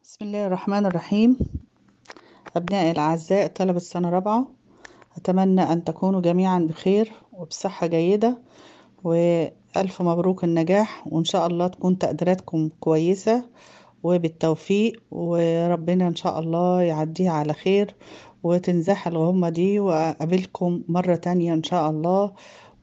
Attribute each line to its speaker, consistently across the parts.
Speaker 1: بسم الله الرحمن الرحيم أبنائي الأعزاء طلبة السنة رابعة أتمنى أن تكونوا جميعا بخير وبصحة جيدة وألف مبروك النجاح وإن شاء الله تكون تقديراتكم كويسة وبالتوفيق وربنا إن شاء الله يعديها على خير وتنزح الغمة دي وأقابلكم مرة تانية إن شاء الله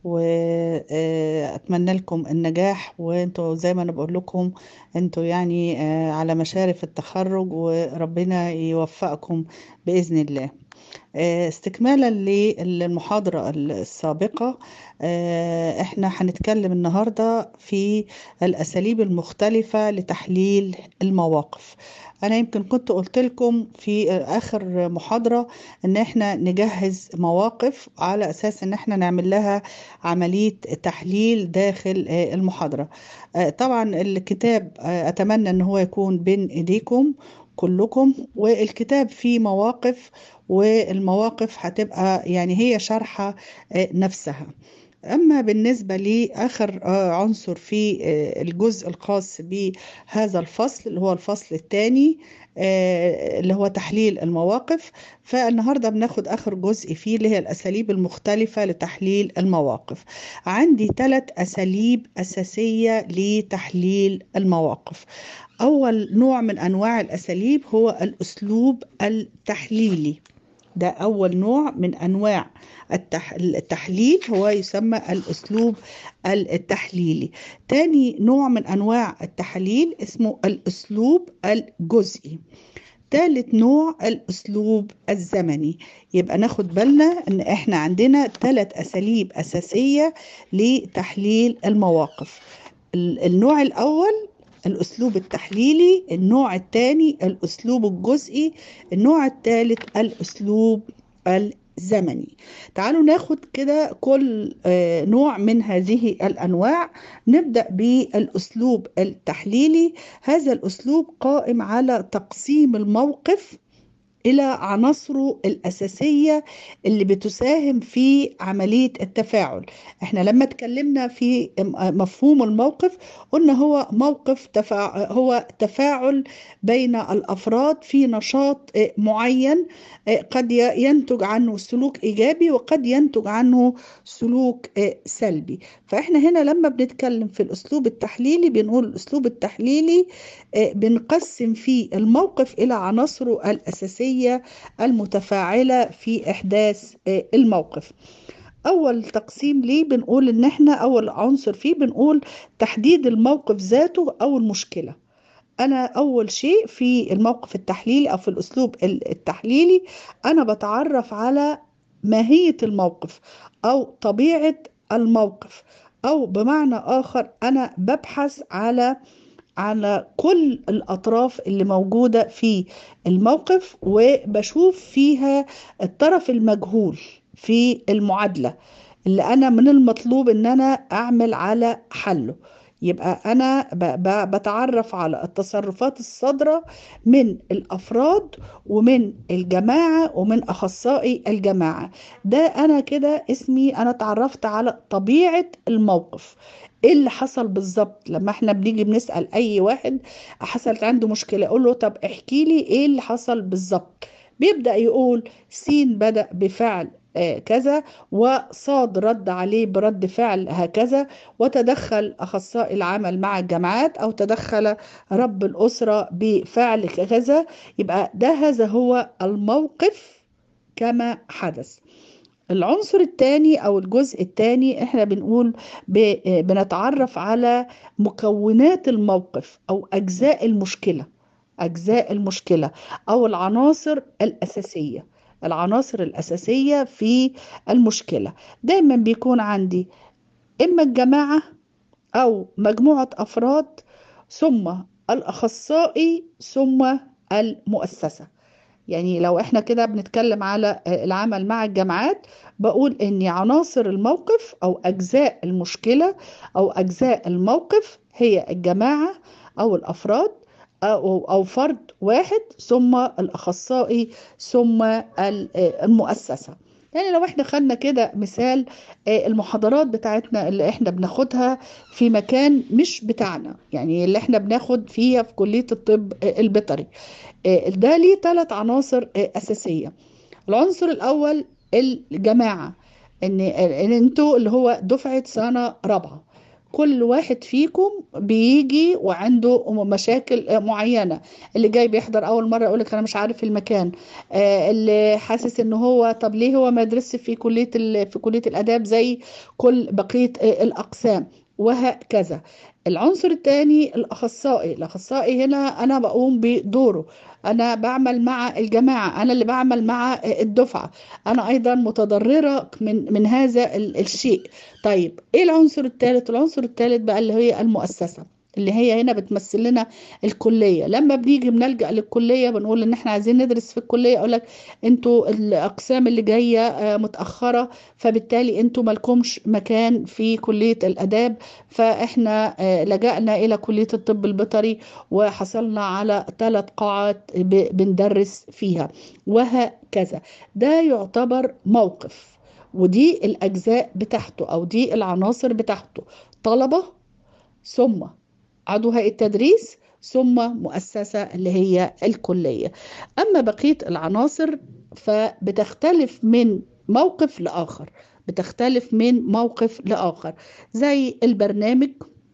Speaker 1: وأتمنى لكم النجاح وانتوا زي ما انا بقول لكم انتوا يعني آه، على مشارف التخرج وربنا يوفقكم بإذن الله آه، استكمالا للمحاضرة السابقة آه، احنا هنتكلم النهاردة في الأساليب المختلفة لتحليل المواقف أنا يمكن كنت قلت لكم في آخر محاضرة إن إحنا نجهز مواقف على أساس إن إحنا نعمل لها عملية تحليل داخل آه، المحاضرة آه، طبعا الكتاب آه، أتمنى إن هو يكون بين إيديكم كلكم والكتاب فيه مواقف والمواقف هتبقى يعني هي شرحة آه، نفسها أما بالنسبة لآخر آه، عنصر في آه، الجزء الخاص بهذا الفصل اللي هو الفصل الثاني اللي هو تحليل المواقف فالنهاردة بناخد آخر جزء فيه اللي هي الأساليب المختلفة لتحليل المواقف عندي ثلاث أساليب أساسية لتحليل المواقف أول نوع من أنواع الأساليب هو الأسلوب التحليلي ده أول نوع من أنواع التح... التحليل هو يسمى الأسلوب التحليلي تاني نوع من أنواع التحليل اسمه الأسلوب الجزئي تالت نوع الأسلوب الزمني يبقى ناخد بالنا إن إحنا عندنا ثلاث أساليب أساسية لتحليل المواقف ال- النوع الأول الأسلوب التحليلي النوع الثاني الأسلوب الجزئي النوع الثالث الأسلوب الزمني تعالوا ناخد كده كل آه، نوع من هذه الأنواع نبدأ بالأسلوب التحليلي هذا الأسلوب قائم على تقسيم الموقف إلى عناصره الأساسية اللي بتساهم في عملية التفاعل احنا لما اتكلمنا في مفهوم الموقف قلنا هو موقف تفاعل هو تفاعل بين الأفراد في نشاط اه، معين اه، قد ي- ينتج عنه سلوك إيجابي وقد ينتج عنه سلوك اه، سلبي فاحنا هنا لما بنتكلم في الأسلوب التحليلي بنقول الأسلوب التحليلي اه، بنقسم فيه الموقف إلى عناصره الأساسية المتفاعلة في إحداث اه، الموقف أول تقسيم ليه بنقول إن إحنا أول عنصر فيه بنقول تحديد الموقف ذاته أو المشكلة أنا أول شيء في الموقف التحليلي أو في الأسلوب ال- التحليلي أنا بتعرف على ماهية الموقف أو طبيعة الموقف أو بمعنى آخر أنا ببحث على على كل الأطراف اللي موجودة في الموقف وبشوف فيها الطرف المجهول في المعادلة اللي أنا من المطلوب إن أنا أعمل على حله يبقى أنا ب- ب- بتعرف على التصرفات الصادرة من الأفراد ومن الجماعة ومن أخصائي الجماعة ده أنا كده اسمي أنا تعرفت على طبيعة الموقف ايه اللي حصل بالظبط لما احنا بنيجي بنسأل اي واحد حصلت عنده مشكلة اقول له طب احكي لي ايه اللي حصل بالظبط بيبدأ يقول سين بدأ بفعل آه، كذا وصاد رد عليه برد فعل هكذا وتدخل أخصائي العمل مع الجامعات أو تدخل رب الأسرة بفعل كذا يبقى ده هذا هو الموقف كما حدث العنصر الثاني او الجزء الثاني احنا بنقول ب- بنتعرف على مكونات الموقف او اجزاء المشكله اجزاء المشكله او العناصر الاساسيه العناصر الاساسيه في المشكله دايما بيكون عندي اما الجماعه او مجموعه افراد ثم الاخصائي ثم المؤسسه يعني لو احنا كده بنتكلم على العمل مع الجامعات بقول ان عناصر الموقف او اجزاء المشكلة او اجزاء الموقف هي الجماعة او الافراد او او فرد واحد ثم الاخصائي ثم ال- المؤسسة يعني لو احنا خدنا كده مثال آه، المحاضرات بتاعتنا اللي احنا بناخدها في مكان مش بتاعنا يعني اللي احنا بناخد فيها في كلية الطب آه، البيطري آه، ده ليه ثلاث عناصر آه، أساسية العنصر الأول الجماعة إن إن أنتوا اللي هو دفعة سنة رابعة كل واحد فيكم بيجي وعنده مشاكل آه، معينة اللي جاي بيحضر أول مرة يقولك أنا مش عارف المكان آه، اللي حاسس إن هو طب ليه هو ما يدرسش في كلية ال- في كلية الآداب زي كل بقية آه، الأقسام وهكذا العنصر الثاني الأخصائي الأخصائي هنا أنا بقوم بدوره أنا بعمل مع الجماعة أنا اللي بعمل مع الدفعة أنا أيضا متضررة من من هذا ال- الشيء طيب إيه العنصر الثالث العنصر الثالث بقى اللي هي المؤسسة اللي هي هنا بتمثل لنا الكلية لما بنيجي بنلجأ للكلية بنقول ان احنا عايزين ندرس في الكلية اقول لك انتوا الاقسام اللي جاية آه، متأخرة فبالتالي انتوا مالكمش مكان في كلية الاداب فاحنا آه، لجأنا الى كلية الطب البيطري وحصلنا على ثلاث قاعات ب- بندرس فيها وهكذا ده يعتبر موقف ودي الأجزاء بتاعته أو دي العناصر بتاعته طلبة ثم عضو هيئة التدريس ثم مؤسسة اللي هي الكلية أما بقية العناصر فبتختلف من موقف لآخر بتختلف من موقف لآخر زي البرنامج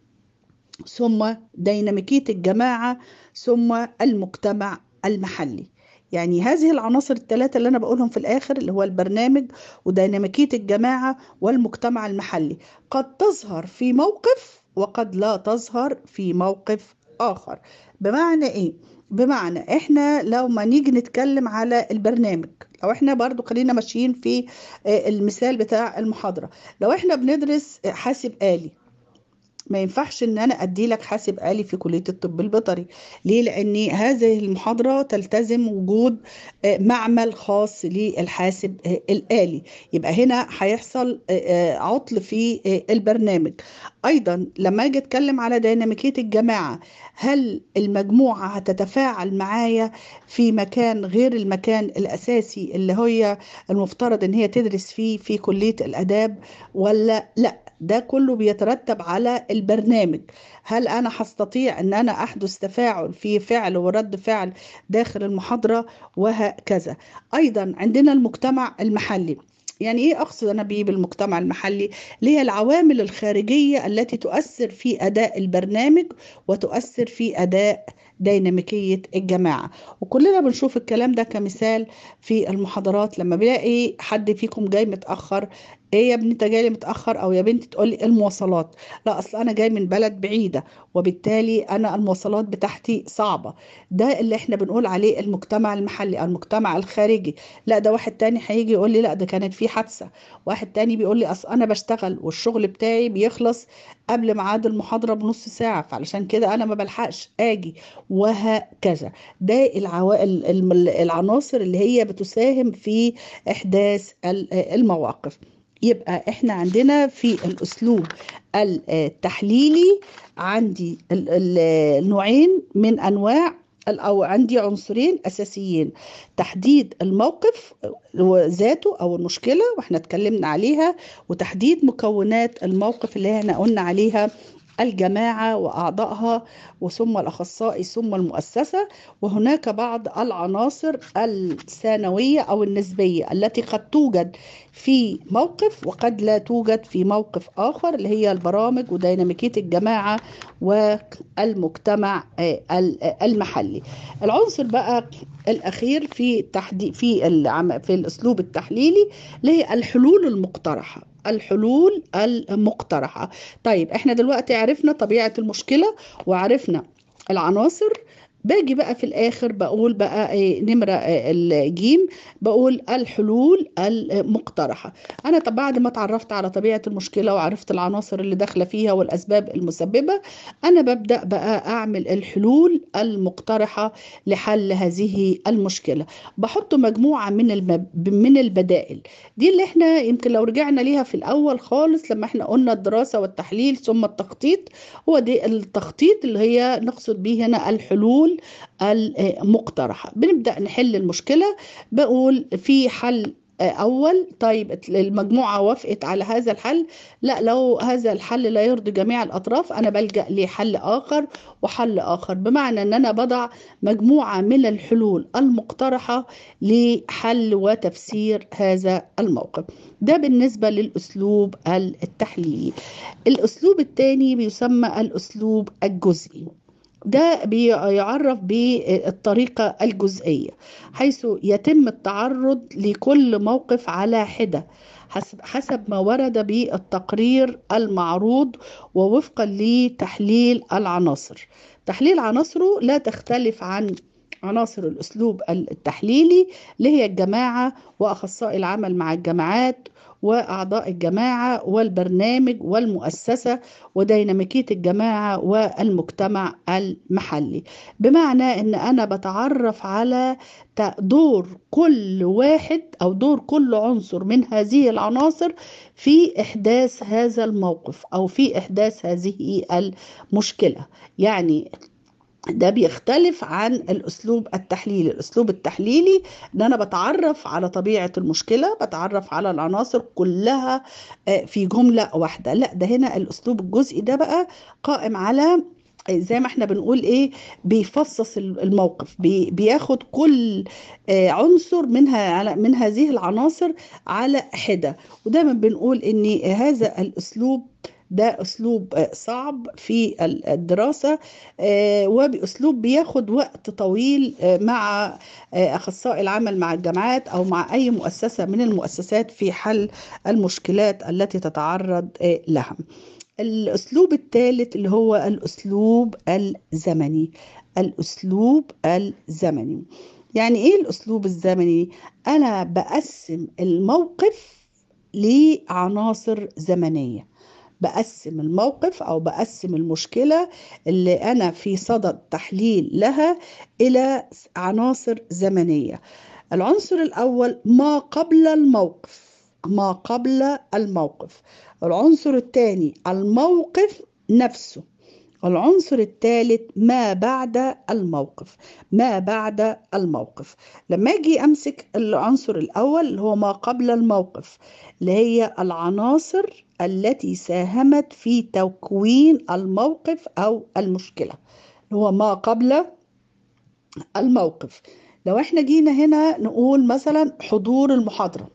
Speaker 1: ثم ديناميكية الجماعة ثم المجتمع المحلي يعني هذه العناصر الثلاثة اللي أنا بقولهم في الآخر اللي هو البرنامج وديناميكية الجماعة والمجتمع المحلي قد تظهر في موقف وقد لا تظهر في موقف آخر بمعنى إيه؟ بمعنى إحنا لو ما نيجي نتكلم على البرنامج لو إحنا برضو خلينا ماشيين في آه، المثال بتاع المحاضرة لو إحنا بندرس حاسب آلي ما ينفعش ان انا ادي لك حاسب آلي في كلية الطب البيطري ليه لان هذه المحاضرة تلتزم وجود آه، معمل خاص للحاسب آه، الآلي يبقى هنا هيحصل آه، آه، عطل في آه، البرنامج ايضا لما اجي اتكلم على ديناميكية الجماعة هل المجموعة هتتفاعل معايا في مكان غير المكان الاساسي اللي هي المفترض ان هي تدرس فيه في كلية الاداب ولا لا ده كله بيترتب على البرنامج هل انا هستطيع ان انا احدث تفاعل في فعل ورد فعل داخل المحاضرة وهكذا ايضا عندنا المجتمع المحلي يعني ايه اقصد انا بيه بالمجتمع المحلي اللي هي العوامل الخارجية التي تؤثر في اداء البرنامج وتؤثر في اداء ديناميكية الجماعة وكلنا بنشوف الكلام ده كمثال في المحاضرات لما بلاقي حد فيكم جاي متأخر ايه يا ابني انت جاي لي متاخر او يا بنتي تقول لي المواصلات لا اصل انا جاي من بلد بعيده وبالتالي انا المواصلات بتاعتي صعبه ده اللي احنا بنقول عليه المجتمع المحلي او المجتمع الخارجي لا ده واحد تاني هيجي يقول لي لا ده كانت في حادثه واحد تاني بيقول لي اصل انا بشتغل والشغل بتاعي بيخلص قبل ميعاد المحاضره بنص ساعه فعلشان كده انا ما بلحقش اجي وهكذا ده العوا... ال- الم- العناصر اللي هي بتساهم في احداث ال- المواقف يبقى احنا عندنا في الاسلوب التحليلي عندي ال- ال- النوعين من انواع ال- او عندي عنصرين اساسيين تحديد الموقف ذاته او المشكله واحنا اتكلمنا عليها وتحديد مكونات الموقف اللي احنا قلنا عليها الجماعه واعضائها وثم الاخصائي ثم المؤسسه وهناك بعض العناصر الثانويه او النسبيه التي قد توجد في موقف وقد لا توجد في موقف آخر اللي هي البرامج وديناميكية الجماعة والمجتمع آه، ال- آه، المحلي العنصر بقى الأخير في تحديد في العم- في الأسلوب التحليلي اللي هي الحلول المقترحة الحلول المقترحة طيب احنا دلوقتي عرفنا طبيعة المشكلة وعرفنا العناصر باجي بقى في الاخر بقول بقى إيه نمره آه، الجيم بقول الحلول المقترحه انا طب بعد ما اتعرفت على طبيعه المشكله وعرفت العناصر اللي داخله فيها والاسباب المسببه انا ببدا بقى اعمل الحلول المقترحه لحل هذه المشكله بحط مجموعه من المب... من البدائل دي اللي احنا يمكن لو رجعنا ليها في الاول خالص لما احنا قلنا الدراسه والتحليل ثم التخطيط هو دي التخطيط اللي هي نقصد به هنا الحلول المقترحة بنبدأ نحل المشكلة بقول في حل اول طيب المجموعه وافقت على هذا الحل لا لو هذا الحل لا يرضي جميع الاطراف انا بلجا لحل اخر وحل اخر بمعنى ان انا بضع مجموعه من الحلول المقترحه لحل وتفسير هذا الموقف ده بالنسبه للاسلوب التحليلي الاسلوب الثاني بيسمى الاسلوب الجزئي ده بيعرف بالطريقة الجزئية حيث يتم التعرض لكل موقف على حدة حسب, حسب ما ورد بالتقرير المعروض ووفقا لتحليل العناصر تحليل عناصره لا تختلف عن عناصر الأسلوب التحليلي اللي هي الجماعة وأخصائي العمل مع الجماعات وأعضاء الجماعة والبرنامج والمؤسسة وديناميكية الجماعة والمجتمع المحلي بمعنى أن أنا بتعرف على دور كل واحد أو دور كل عنصر من هذه العناصر في إحداث هذا الموقف أو في إحداث هذه المشكلة يعني ده بيختلف عن الاسلوب التحليلي الاسلوب التحليلي ان انا بتعرف على طبيعه المشكله بتعرف على العناصر كلها في جمله واحده لا ده هنا الاسلوب الجزئي ده بقى قائم على زي ما احنا بنقول ايه بيفصص الموقف بي بياخد كل عنصر منها من هذه العناصر على حده ودايما بنقول ان هذا الاسلوب ده اسلوب صعب في الدراسه وباسلوب بياخد وقت طويل مع اخصائي العمل مع الجامعات او مع اي مؤسسه من المؤسسات في حل المشكلات التي تتعرض لها الاسلوب الثالث اللي هو الاسلوب الزمني الاسلوب الزمني يعني ايه الاسلوب الزمني انا بقسم الموقف لعناصر زمنيه بقسم الموقف او بقسم المشكله اللي انا في صدد تحليل لها الى عناصر زمنيه العنصر الاول ما قبل الموقف ما قبل الموقف العنصر الثاني الموقف نفسه العنصر الثالث ما بعد الموقف ما بعد الموقف لما اجي امسك العنصر الاول اللي هو ما قبل الموقف اللي هي العناصر التي ساهمت في تكوين الموقف او المشكله اللي هو ما قبل الموقف لو احنا جينا هنا نقول مثلا حضور المحاضره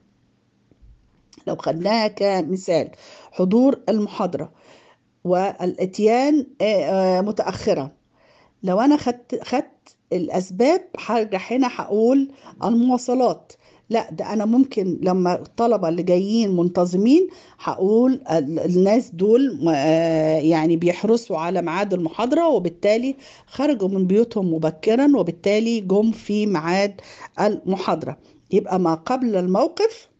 Speaker 1: لو خدناها كمثال حضور المحاضره والاتيان متاخرا لو انا خدت خدت الاسباب هرجع هنا هقول المواصلات لا ده انا ممكن لما الطلبه اللي جايين منتظمين هقول الناس دول يعني بيحرصوا على ميعاد المحاضره وبالتالي خرجوا من بيوتهم مبكرا وبالتالي جم في ميعاد المحاضره يبقى ما قبل الموقف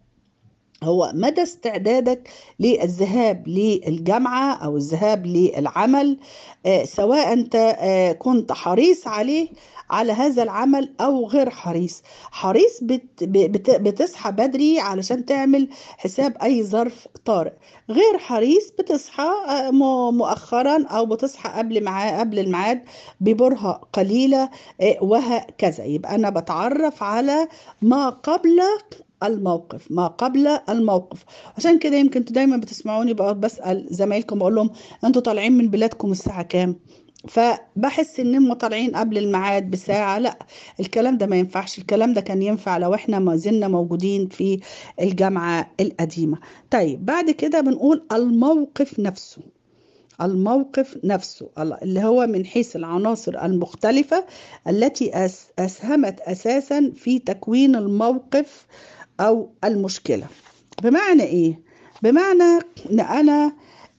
Speaker 1: هو مدى استعدادك للذهاب للجامعة أو الذهاب للعمل سواء أنت كنت حريص عليه على هذا العمل او غير حريص حريص بت بت بتصحى بدري علشان تعمل حساب اي ظرف طارئ غير حريص بتصحى مؤخرا او بتصحى قبل مع قبل الميعاد ببرهة قليلة وهكذا يبقى انا بتعرف على ما قبل الموقف ما قبل الموقف عشان كده يمكن انتوا دايما بتسمعوني بقى بسأل زمايلكم بقول لهم انتوا طالعين من بلادكم الساعة كام فبحس ان هم طالعين قبل الميعاد بساعه لا الكلام ده ما ينفعش الكلام ده كان ينفع لو احنا ما زلنا موجودين في الجامعه القديمه طيب بعد كده بنقول الموقف نفسه الموقف نفسه اللي هو من حيث العناصر المختلفه التي اسهمت اساسا في تكوين الموقف او المشكله بمعنى ايه بمعنى ان انا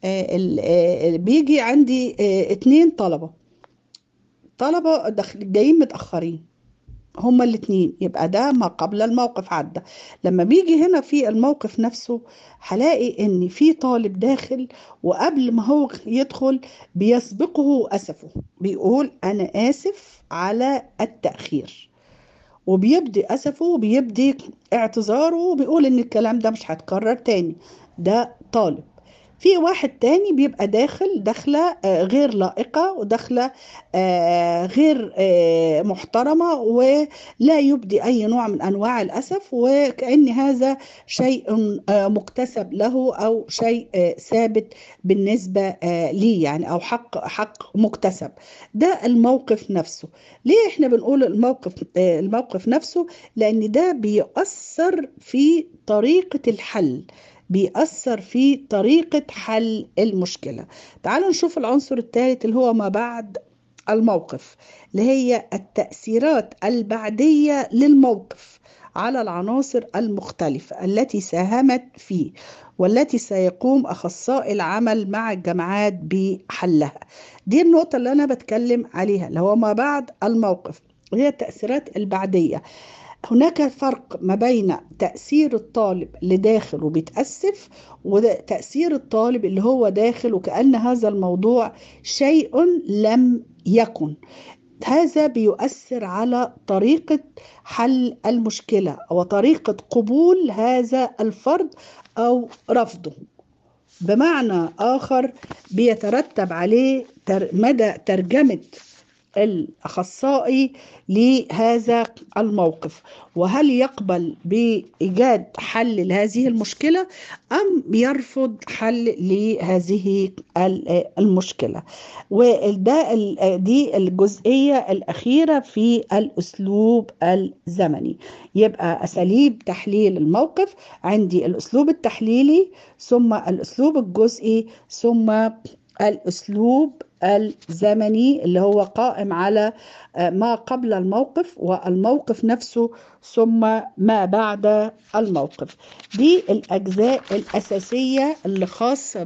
Speaker 1: بيجي عندي اتنين طلبة طلبة جايين متأخرين هما الاتنين يبقى ده ما قبل الموقف عدى لما بيجي هنا في الموقف نفسه هلاقي ان في طالب داخل وقبل ما هو يدخل بيسبقه اسفه بيقول انا اسف على التأخير وبيبدي اسفه وبيبدي اعتذاره وبيقول ان الكلام ده مش هيتكرر تاني ده طالب في واحد تاني بيبقى داخل داخلة آه، غير لائقة وداخلة آه، غير آه، محترمة ولا يبدي أي نوع من أنواع الأسف وكأن هذا شيء آه، مكتسب له أو شيء آه، ثابت بالنسبة آه، ليه يعني أو حق حق مكتسب ده الموقف نفسه ليه احنا بنقول الموقف آه، الموقف نفسه لأن ده بيؤثر في طريقة الحل بيأثر في طريقة حل المشكلة تعالوا نشوف العنصر الثالث اللي هو ما بعد الموقف اللي هي التأثيرات البعدية للموقف على العناصر المختلفة التي ساهمت فيه والتي سيقوم أخصائي العمل مع الجامعات بحلها دي النقطة اللي أنا بتكلم عليها اللي هو ما بعد الموقف وهي التأثيرات البعدية هناك فرق ما بين تأثير الطالب اللي داخل وبيتأسف وتأثير الطالب اللي هو داخل وكأن هذا الموضوع شيء لم يكن هذا بيؤثر على طريقة حل المشكلة وطريقة قبول هذا الفرد أو رفضه بمعنى آخر بيترتب عليه تر مدى ترجمة الأخصائي لهذا الموقف وهل يقبل بإيجاد حل لهذه المشكلة أم يرفض حل لهذه ال- المشكلة وده ال- دي الجزئية الأخيرة في الأسلوب الزمني يبقى أساليب تحليل الموقف عندي الأسلوب التحليلي ثم الأسلوب الجزئي ثم الأسلوب الزمني اللي هو قائم على آه، ما قبل الموقف والموقف نفسه ثم ما بعد الموقف دي الأجزاء الأساسية اللي خاصة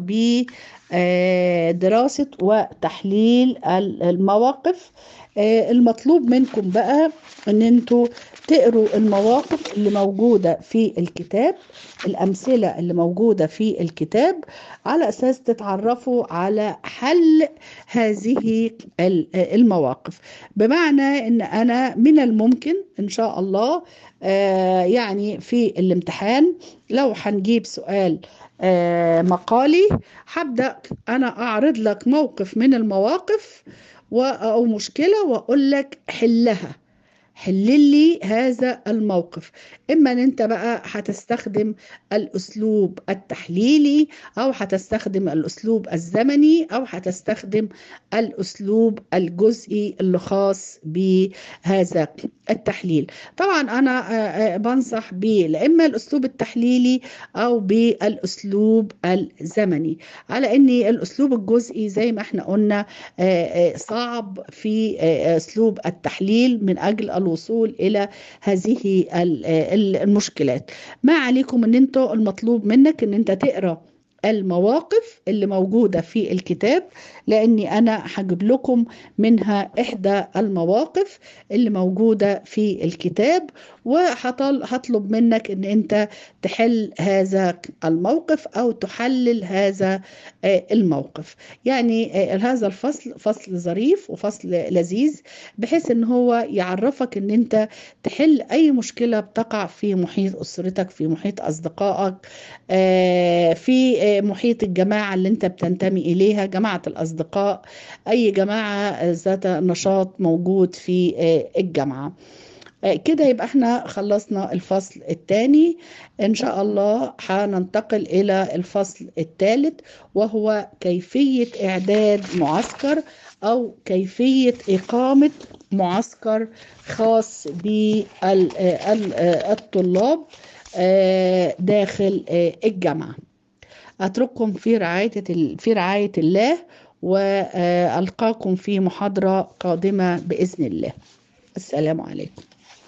Speaker 1: بدراسة وتحليل ال- المواقف آه، المطلوب منكم بقى ان انتوا تقروا المواقف اللي موجودة في الكتاب الأمثلة اللي موجودة في الكتاب على أساس تتعرفوا على حل هذه ال- المواقف بمعنى ان انا من الممكن ان شاء الله آه، يعني في الامتحان لو هنجيب سؤال آه، مقالي هبدأ انا اعرض لك موقف من المواقف و- او مشكلة واقول لك حلها حل لي هذا الموقف اما ان انت بقى هتستخدم الاسلوب التحليلي او هتستخدم الاسلوب الزمني او هتستخدم الاسلوب الجزئي اللي خاص بهذا التحليل طبعا انا آه، آه، بنصح ب اما الاسلوب التحليلي او بالاسلوب الزمني على ان الاسلوب الجزئي زي ما احنا قلنا آه، آه، صعب في آه، اسلوب التحليل من اجل الوصول الى هذه ال- آه، المشكلات ما عليكم ان انتوا المطلوب منك ان انت تقرا المواقف اللي موجودة في الكتاب لأني أنا هجيب لكم منها إحدى المواقف اللي موجودة في الكتاب وهطلب منك أن أنت تحل هذا الموقف أو تحلل هذا آه، الموقف يعني آه، هذا الفصل فصل ظريف وفصل لذيذ بحيث أن هو يعرفك أن أنت تحل أي مشكلة بتقع في محيط أسرتك في محيط أصدقائك آه، في آه، محيط الجماعة اللي أنت بتنتمي إليها جماعة الأصدقاء أي جماعة ذات نشاط موجود في آه، الجامعة آه، كده يبقى احنا خلصنا الفصل الثاني ان شاء الله هننتقل الى الفصل الثالث وهو كيفية اعداد معسكر او كيفية اقامة معسكر خاص بالطلاب داخل آه، الجامعة اترككم في رعاية في رعاية الله والقاكم في محاضرة قادمة باذن الله السلام عليكم